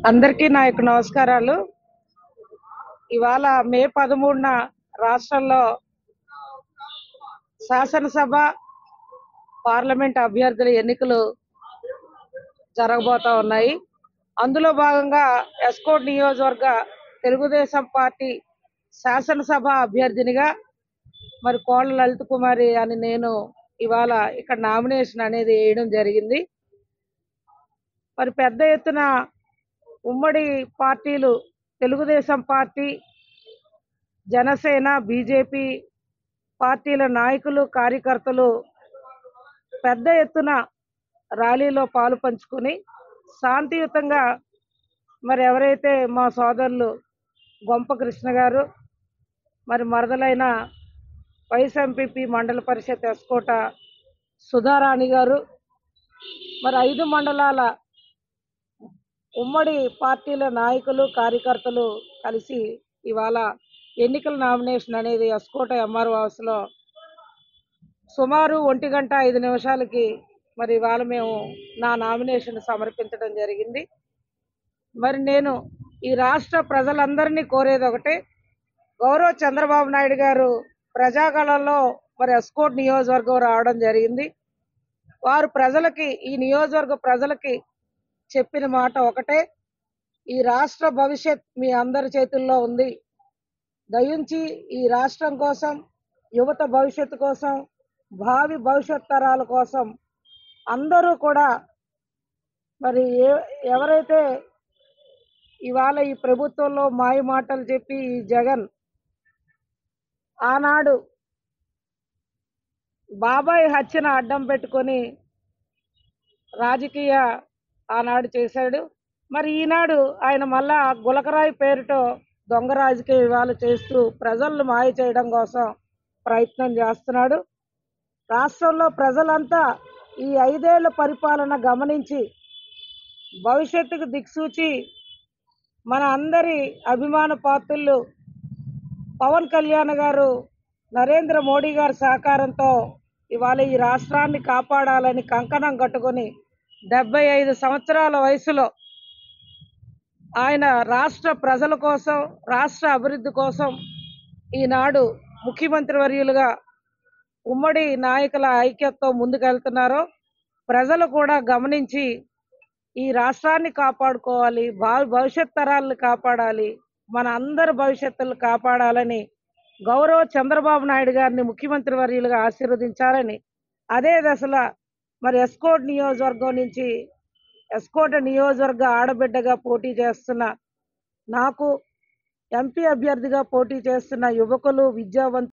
అందరికీ నా యొక్క నమస్కారాలు ఇవాళ మే పదమూడున రాష్ట్రంలో శాసనసభ పార్లమెంట్ అభ్యర్థుల ఎన్నికలు జరగబోతా ఉన్నాయి అందులో భాగంగా ఎస్కోట్ నియోజకవర్గ తెలుగుదేశం పార్టీ శాసనసభ అభ్యర్థినిగా మరి కోళ్ళ లలిత కుమారి అని నేను ఇవాళ ఇక్కడ నామినేషన్ అనేది వేయడం జరిగింది మరి పెద్ద ఎత్తున ఉమ్మడి పార్టీలు తెలుగుదేశం పార్టీ జనసేన బీజేపీ పార్టీల నాయకులు కార్యకర్తలు పెద్ద ఎత్తున ర్యాలీలో పాలు పంచుకొని శాంతియుతంగా మరి ఎవరైతే మా సోదరులు గొంప కృష్ణ గారు మరి మరదలైన వైస్ ఎంపీపీ మండల పరిషత్ ఎస్కోట సుధారాణి గారు మరి ఐదు మండలాల ఉమ్మడి పార్టీల నాయకులు కార్యకర్తలు కలిసి ఇవాళ ఎన్నికల నామినేషన్ అనేది ఎస్కోట ఎంఆర్ హౌస్లో సుమారు ఒంటి గంట ఐదు నిమిషాలకి మరి ఇవాళ మేము నా నామినేషన్ సమర్పించడం జరిగింది మరి నేను ఈ రాష్ట్ర ప్రజలందరినీ కోరేది ఒకటే గౌరవ చంద్రబాబు నాయుడు గారు ప్రజాకళలో మరి ఎస్కోట్ నియోజకవర్గం రావడం జరిగింది వారు ప్రజలకి ఈ నియోజకవర్గ ప్రజలకి చెప్పిన మాట ఒకటే ఈ రాష్ట్ర భవిష్యత్ మీ అందరి చేతుల్లో ఉంది దయించి ఈ రాష్ట్రం కోసం యువత భవిష్యత్తు కోసం భావి భవిష్యత్ తరాల కోసం అందరూ కూడా మరి ఏ ఎవరైతే ఇవాళ ఈ ప్రభుత్వంలో మాయ మాటలు చెప్పి ఈ జగన్ ఆనాడు బాబాయ్ హత్యను అడ్డం పెట్టుకొని రాజకీయ ఆనాడు చేశాడు మరి ఈనాడు ఆయన మళ్ళా గులకరాయి పేరుతో దొంగ రాజకీయ ఇవాళ చేస్తూ ప్రజలను మాయ చేయడం కోసం ప్రయత్నం చేస్తున్నాడు రాష్ట్రంలో ప్రజలంతా ఈ ఐదేళ్ల పరిపాలన గమనించి భవిష్యత్తుకు దిక్సూచి మన అందరి అభిమాన పాత్రులు పవన్ కళ్యాణ్ గారు నరేంద్ర మోడీ గారి సహకారంతో ఇవాళ ఈ రాష్ట్రాన్ని కాపాడాలని కంకణం కట్టుకొని డెబ్బై ఐదు సంవత్సరాల వయసులో ఆయన రాష్ట్ర ప్రజల కోసం రాష్ట్ర అభివృద్ధి కోసం ఈనాడు ముఖ్యమంత్రి వర్యులుగా ఉమ్మడి నాయకుల ఐక్యతతో ముందుకెళ్తున్నారో ప్రజలు కూడా గమనించి ఈ రాష్ట్రాన్ని కాపాడుకోవాలి భావి భవిష్యత్ తరాలను కాపాడాలి మన అందరి భవిష్యత్తులు కాపాడాలని గౌరవ చంద్రబాబు నాయుడు గారిని ముఖ్యమంత్రి వర్యులుగా ఆశీర్వదించాలని అదే దశలో మరి ఎస్కోట్ నియోజకవర్గం నుంచి ఎస్కోట నియోజకవర్గ ఆడబిడ్డగా పోటీ చేస్తున్న నాకు ఎంపీ అభ్యర్థిగా పోటీ చేస్తున్న యువకులు విద్యావంతులు